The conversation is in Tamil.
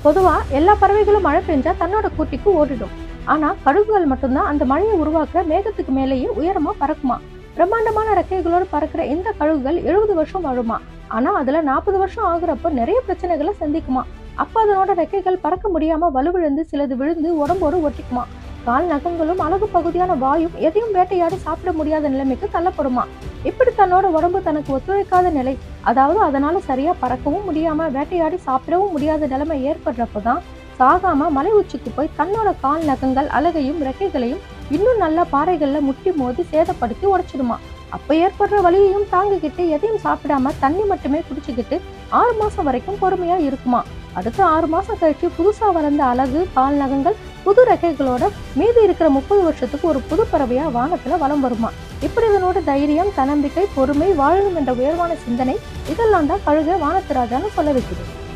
பொதுவா எல்லா பறவைகளும் மழை பெஞ்சா தன்னோட கூட்டிக்கு ஓடிடும் ஆனா கழுகுகள் மட்டும்தான் அந்த மழையை உருவாக்க மேகத்துக்கு மேலேயே உயரமா பறக்குமா பிரம்மாண்டமான ரெக்கைகளோடு பறக்கிற இந்த கழுகுகள் எழுபது வருஷம் வாழுமா ஆனா அதுல நாற்பது வருஷம் ஆகுறப்ப நிறைய பிரச்சனைகளை சந்திக்குமா அப்ப அதனோட ரெக்கைகள் பறக்க முடியாம வலுவிழந்து சிலது விழுந்து உடம்போடு ஒட்டிக்குமா கால் நகங்களும் அழகு பகுதியான வாயும் எதையும் வேட்டையாடி சாப்பிட முடியாத நிலைமைக்கு தள்ளப்படுமா இப்படி தன்னோட உடம்பு தனக்கு ஒத்துழைக்காத நிலை அதாவது அதனால சரியா பறக்கவும் முடியாம வேட்டையாடி சாப்பிடவும் முடியாத நிலைமை ஏற்படுறப்பதான் சாகாம மலை உச்சிக்கு போய் தன்னோட கால் நகங்கள் அழகையும் ரெக்கைகளையும் இன்னும் நல்லா பாறைகள்ல முட்டி மோதி சேதப்படுத்தி உடைச்சிடுமா அப்ப ஏற்படுற வலியையும் தாங்கிக்கிட்டு எதையும் சாப்பிடாம தண்ணி மட்டுமே குடிச்சுக்கிட்டு ஆறு மாசம் வரைக்கும் பொறுமையா இருக்குமா அடுத்து ஆறு மாசம் கழிச்சு புதுசா வளர்ந்த அழகு கால் நகங்கள் புது ரெக்கைகளோட மீதி இருக்கிற முப்பது வருஷத்துக்கு ஒரு புது பறவையா வானத்துல வலம் வருமா இப்படி இதனோட தைரியம் தன்னம்பிக்கை பொறுமை வாழணும் என்ற உயர்வான சிந்தனை இதெல்லாம் தான் கழுக வானத்து ராஜான்னு சொல்ல வைக்குது